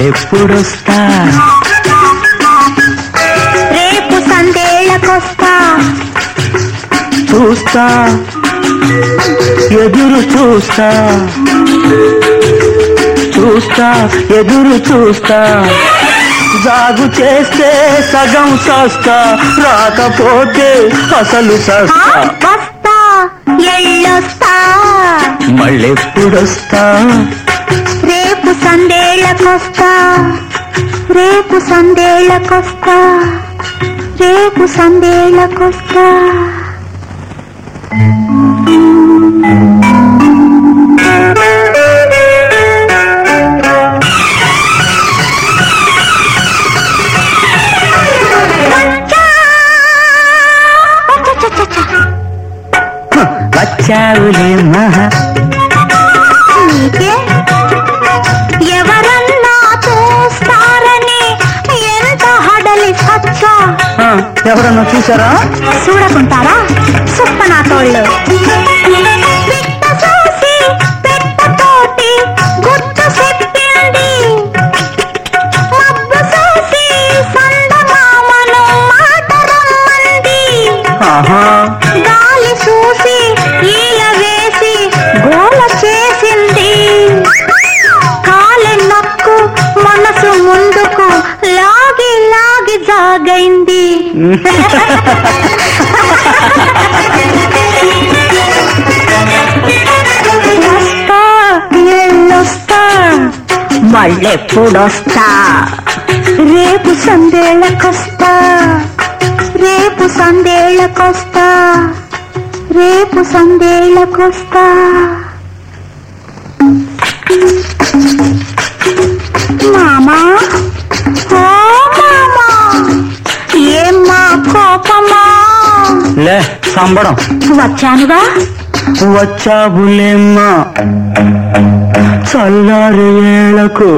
మళ్ళెప్పుడొస్తా రేపు సందేళ్ళకొస్తా చూస్తా ఎదురు చూస్తా చూస్తా ఎదురు చూస్తా జాగు చేస్తే సగం సస్తా రాకపోతే అసలు ఆ, సస్తా వస్తా ఎళ్ళొస్తా మళ్ళెప్పుడొస్తా రేపు సందేళ్ళకొస్తా రేపు సందేళ్ళకొస్తా రేపు సందేళ్ళకొస్తా వచ్చావులే మహా నీకే ఎవరన్నా చూస్తారని ఎంత హడలి సచ్చా ఆ, ఎవరన్నా చూసారా చూడకుంటారా సుప్పనా తోళ్ళు పిట్ట చూసి పెట్టతోటి గుర్తు చెప్పింది మబ్బు చూసి సందమామను మాట రమ్మంది ఆహా గాలి చూసి ఈల వేసి గోల చేసింది కాలి నక్కు మనసు ముందుకు లాగి లాగి జాగైంది వస్తా ఎళ్ళొస్తా మళ్ళెప్పుడొస్తా రేపు సందేళ్ళకొస్తా రేపు సందేళ్ళకొస్తా రేపు సందేళ్ళకొస్తా మామా ఓ మామా ఏమ్మా కోపమా లే సంబడం వచ్చానుగా వచ్చావులేమ్మా చల్లారి ఏళ్లకు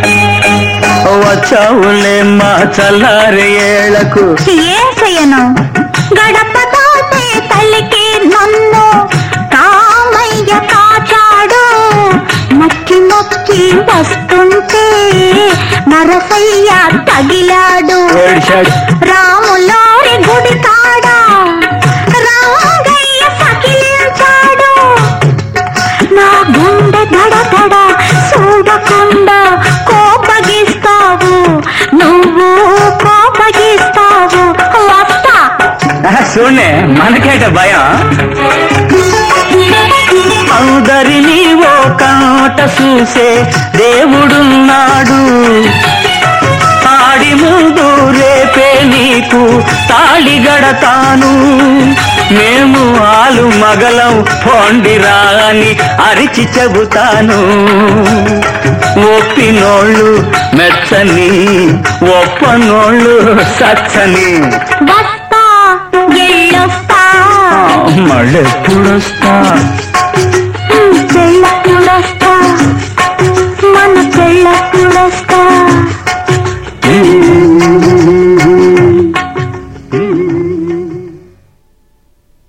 వచ్చావులేమ్మా చల్లారి ఏళ్లకు ఏం చెయ్యను గడప దాటే తల్లికి నన్ను కామయ్య కాచాడు నక్కి నొక్కి వస్తుంటే నరసయ్య తగిలాడు ఏడ్చాడు రాములోరి గుడి కాడ రాగయ్య సకిలించాడు నా గుండె దడ దడ చూడకుండా కోపగిస్తావు నువ్వు కోపగిస్తావు వస్తా చూడే మనకేట భయం అందరినీ ఓ కాట చూసే దేవుడున్నాడు ఆడి ముందు రేపే నీకు తాళి గడతాను మేము ఆలు మగలం పొండిరా అని అరిచి చెబుతాను ఒప్పినోళ్ళు మెచ్చని ఒప్పనోళ్ళు సచ్చని వస్తా ఎళ్ళొస్తా మళ్ళెప్పుడొస్తా